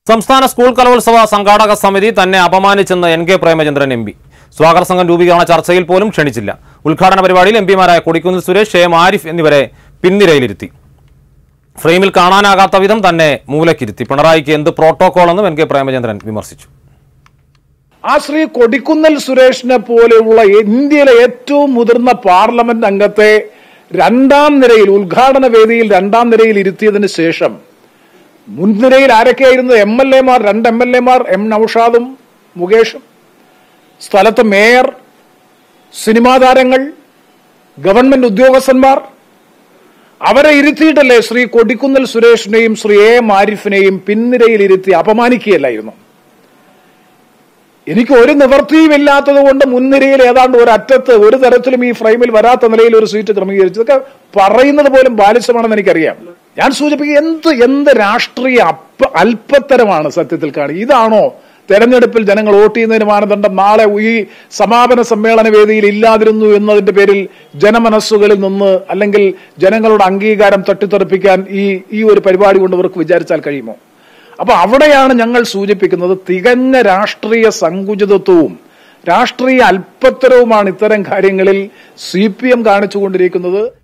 സംസ്ഥാന സ്കൂൾ കലോത്സവ സംഘാടക സമിതി തന്നെ അപമാനിച്ചെന്ന് N K Premachandran M P സ്വാഗത സംഘം രൂപീകരണ ചർച്ചയിൽ പോലും ക്ഷണിച്ചില്ല ഉദ്ഘാടന പരിപാടിയിൽ എം പിമാരായ കൊടിക്കുന്നിൽ സുരേഷ് എം ആരിഫ് എന്നിവരെ പിൻനിരയിലിരുത്തി ഫ്രെയിമിൽ കാണാനാകാത്ത വിധം തന്നെ മൂലക്കിരുത്തി പിണറായിക്ക് എന്ത് പ്രോട്ടോകോൾ എന്നും എൻ കെ പ്രേമചന്ദ്രൻ വിമർശിച്ചു ആ ശ്രീ കൊടിക്കുന്നിൽ സുരേഷിനെ പോലെയുള്ള ഇന്ത്യയിലെ ഏറ്റവും മുതിർന്ന പാർലമെന്റ് അംഗത്തെ രണ്ടാം നിരയിൽ ഉദ്ഘാടന വേദിയിൽ രണ്ടാം നിരയിൽ ഇരുത്തിയതിനു ശേഷം മുൻനിരയിൽ ആരൊക്കെയായിരുന്നു എം എൽ എമാർ രണ്ട് എം എൽ എമാർ എം നൌഷാദും മുകേഷും സ്ഥലത്ത് മേയർ സിനിമാ താരങ്ങൾ ഗവൺമെന്റ് ഉദ്യോഗസ്ഥന്മാർ അവരെ ഇരുത്തിയിട്ടല്ലേ ശ്രീ കൊടിക്കുന്നിൽ സുരേഷിനെയും ശ്രീ എ എം ആരിഫിനെയും പിൻനിരയിൽ ഇരുത്തി അപമാനിക്കുകയല്ലായിരുന്നു എനിക്ക് ഒരു നിവൃത്തിയുമില്ലാത്തത് കൊണ്ട് മുൻനിരയിൽ ഏതാണ്ട് ഒരു അറ്റത്ത് ഒരു തരത്തിലും ഈ ഫ്രെയിമിൽ വരാത്ത നിലയിൽ ഒരു സീറ്റ് ക്രമീകരിച്ചു ഇതൊക്കെ പറയുന്നത് പോലും ബാലിശമാണെന്ന് എനിക്കറിയാം ഞാൻ സൂചിപ്പിക്കുക എന്ത് എന്ത് രാഷ്ട്രീയ അപ്പ അല്പത്തരമാണ് സത്യത്തിൽ കാണുക ഇതാണോ തെരഞ്ഞെടുപ്പിൽ ജനങ്ങൾ വോട്ട് ചെയ്യുന്നതിന് മാനദണ്ഡം നാളെ ഈ സമാപന സമ്മേളന വേദിയിൽ ഇല്ലാതിരുന്നു എന്നതിന്റെ പേരിൽ ജനമനസ്സുകളിൽ നിന്ന് അല്ലെങ്കിൽ ജനങ്ങളുടെ അംഗീകാരം തട്ടിത്തെറിപ്പിക്കാൻ ഈ ഈ ഒരു പരിപാടി കൊണ്ട് ഇവർക്ക് വിചാരിച്ചാൽ കഴിയുമോ അപ്പൊ അവിടെയാണ് ഞങ്ങൾ സൂചിപ്പിക്കുന്നത് തികഞ്ഞ രാഷ്ട്രീയ സങ്കുചിതത്വവും രാഷ്ട്രീയ അല്പത്തരവുമാണ് ഇത്തരം കാര്യങ്ങളിൽ സി പി എം കാണിച്ചുകൊണ്ടിരിക്കുന്നത്